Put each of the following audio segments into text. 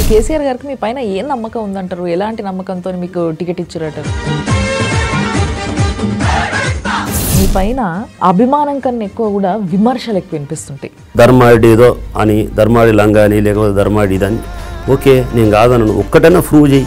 కేసీఆర్ గారికి మీ పైన ఏం నమ్మకం ఉందంటారు ఎలాంటి నమ్మకంతో మీకు టికెట్ ఇచ్చారట మీ పైన అభిమానం కన్నా ఎక్కువ కూడా విమర్శలు ఎక్కువ వినిపిస్తుంటాయి ధర్మాడి ఏదో అని ధర్మాడి లంగా అని లేకపోతే ధర్మాడి ఇదని ఓకే నేను కాదనను ఒక్కటైనా ప్రూవ్ చేయి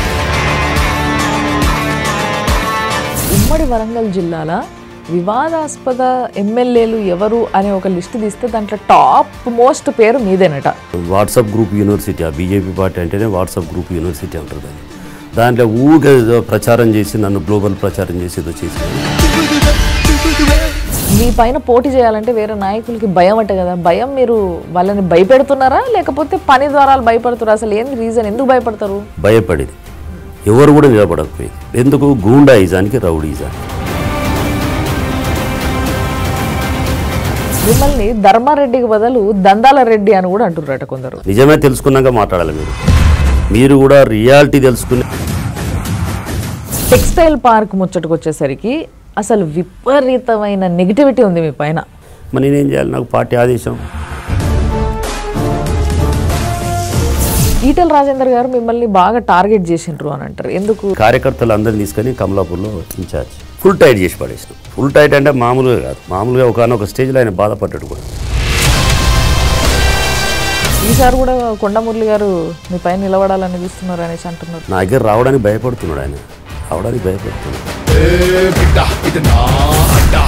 ఉమ్మడి వరంగల్ జిల్లాల వివాదాస్పద ఎమ్మెల్యేలు ఎవరు అనే ఒక లిస్ట్ తీస్తే దాంట్లో టాప్ మోస్ట్ పేరు మీదేనట వాట్సాప్ గ్రూప్ యూనివర్సిటీ ఆ బీజేపీ పార్టీ అంటేనే వాట్సాప్ గ్రూప్ యూనివర్సిటీ అంటారు దాన్ని దాంట్లో ఊగా ఏదో ప్రచారం చేసి నన్ను గ్లోబల్ ప్రచారం చేసి ఏదో చేసి మీ పైన పోటీ చేయాలంటే వేరే నాయకులకి భయం అంట కదా భయం మీరు వాళ్ళని భయపెడుతున్నారా లేకపోతే పని ద్వారా భయపడుతున్నారా అసలు ఏంది రీజన్ ఎందుకు భయపడతారు భయపడేది ఎవరు కూడా నిలబడకపోయింది ఎందుకు గూండాయిజానికి రౌడీజానికి మిమ్మల్ని ధర్మారెడ్డికి బదులు దందాల రెడ్డి అని కూడా అంటున్నారట కొందరు నిజమే తెలుసుకున్నాక మాట్లాడాలి మీరు మీరు కూడా రియాలిటీ తెలుసుకుని టెక్స్టైల్ పార్క్ ముచ్చటకు వచ్చేసరికి అసలు విపరీతమైన నెగిటివిటీ ఉంది మీ పైన మరి నేనేం చేయాలి నాకు పార్టీ ఆదేశం ఈటల రాజేందర్ గారు మిమ్మల్ని బాగా టార్గెట్ చేసిండ్రు అని అంటారు ఎందుకు కార్యకర్తలు అందరిని తీసుకొని కమలాపూర్లో ఇన్ఛార్జ్ ఫుల్ టైట్ చేసి పడేసినాం ఫుల్ టైట్ అంటే మామూలుగా కాదు మామూలుగా ఒకనొక స్టేజ్లో ఆయన బాధపడ్డాడు కూడా ఈసారి కూడా కొండమురళి గారు మీ పైన నిలబడాలని చూస్తున్నారు అనేసి అంటున్నారు నా దగ్గర రావడానికి భయపడుతున్నాడు ఆయన రావడానికి భయపడుతున్నాడు ఏ బిడ్డ ఇది నా అడ్డా